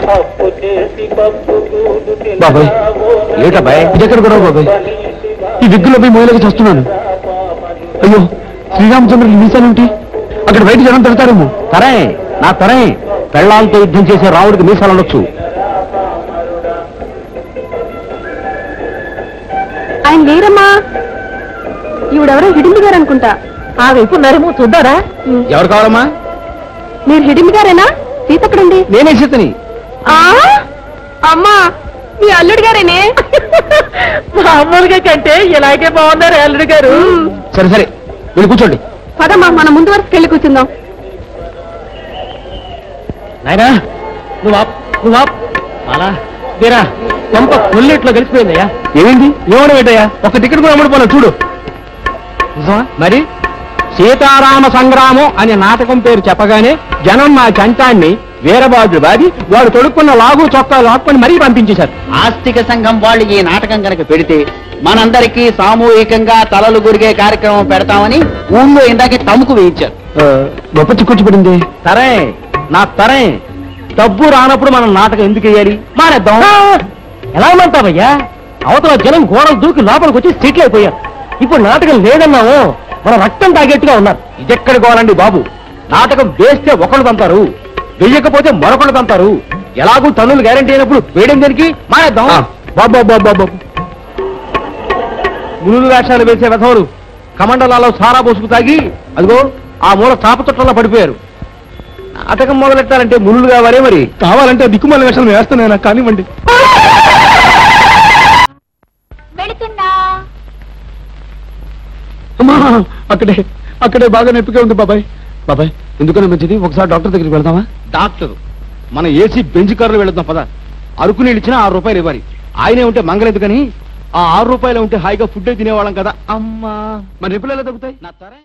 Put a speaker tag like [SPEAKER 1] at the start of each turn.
[SPEAKER 1] బాబాయ్ ఏటబ్బాయ్ ఇదెక్కడ గొడవ బాబాయ్ ఈ విగ్గులో పోయి మొదలకి చేస్తున్నాను అయ్యో శ్రీరామచంద్రుడు మీసాలేమిటి అక్కడ బయట జనం తిడతారేమో తరే నా తరే పెళ్ళాలతో యుద్ధం చేసే రావుడికి మీసాలు ఉండొచ్చు
[SPEAKER 2] ఆయన లేరమ్మా ఈవిడెవరో హిడింబి గారు అనుకుంటా ఆ వైపు ఉన్నారేమో చూద్దారా
[SPEAKER 1] ఎవరు కావాలమ్మా
[SPEAKER 2] మీరు హిడింబి గారేనా సీత ఎక్కడండి
[SPEAKER 1] నేనే సీతని
[SPEAKER 2] ఆ అమ్మా మీ అల్లుడు గారేనే మామూలుగా కంటే ఇలాగే బాగున్నారు అల్లుడు గారు
[SPEAKER 1] సరే సరే మీరు కూర్చోండి
[SPEAKER 2] పదమ్మా మనం ముందు వరకు వెళ్ళి కూర్చుందాం
[SPEAKER 1] నాయనా నువ్వు ఆప్ నువ్వు ఆప్ అలా తీరా కొంప కొల్లిట్లో కలిసిపోయిందయ్యా ఏమైంది ఏమని పెట్టయ్యా ఒక టికెట్ కూడా అమ్ముడుపోలే చూడు మరి సీతారామ సంగ్రామం అనే నాటకం పేరు చెప్పగానే జనం మా చంటాన్ని వీరబాజు బాది వాడు తొడుక్కున్న లాగు చొక్కా లాక్కొని మరీ పంపించేశారు
[SPEAKER 3] ఆస్తిక సంఘం వాళ్ళు ఈ నాటకం కనుక పెడితే మనందరికీ సామూహికంగా తలలు గురిగే కార్యక్రమం పెడతామని ఊళ్ళో ఇందాకే తముకు వేయించారు
[SPEAKER 1] గొప్ప చిక్కుచ్చి పడింది తరే నా తరే డబ్బు రానప్పుడు మనం నాటకం ఎందుకు వేయాలి మానేద్దాం ఎలా మంటావయ్యా అవతల జనం గోడలు దూకి లోపలికి వచ్చి సెటిల్ అయిపోయారు ఇప్పుడు నాటకం లేదన్నాము మన రక్తం తాగేట్టుగా ఉన్నారు ఇదెక్కడ గోలండి బాబు నాటకం వేస్తే ఒకళ్ళు తంతారు వెయ్యకపోతే మరొకళ్ళు తంతారు ఎలాగూ తన్నులు గ్యారంటీ అయినప్పుడు వేయడం దేనికి మానేద్దాం బాబు బాబు బాబు మునులు వేషాలు వేసే వెధవలు కమండలాలో సారా పోసుకు తాగి అదిగో ఆ మూల చాప చుట్టంలో పడిపోయారు నాటకం మొదలెట్టాలంటే మునులు కావాలే మరి కావాలంటే దిక్కుమాల వేషాలు వేస్తున్నాయి నాకు కానివ్వండి
[SPEAKER 2] వెళుతున్నా
[SPEAKER 1] అమ్మా అక్కడే అక్కడే బాగా నొప్పిగా ఉంది బాబాయ్ బాబాయ్ ఎందుకని మంచిది ఒకసారి డాక్టర్ దగ్గరికి వెళ్దామా డాక్టర్ మన ఏసీ బెంచ్ కారులో వెళదాం పద అరకు నీళ్ళు ఇచ్చినా ఆరు రూపాయలు ఇవ్వాలి ఆయనే ఉంటే మంగలేదు కానీ ఆ ఆరు రూపాయలు ఉంటే హాయిగా ఫుడ్ తినేవాళ్ళం కదా అమ్మా మరి ఎప్పుడు ఎలా తగ్గుతాయి నా తరే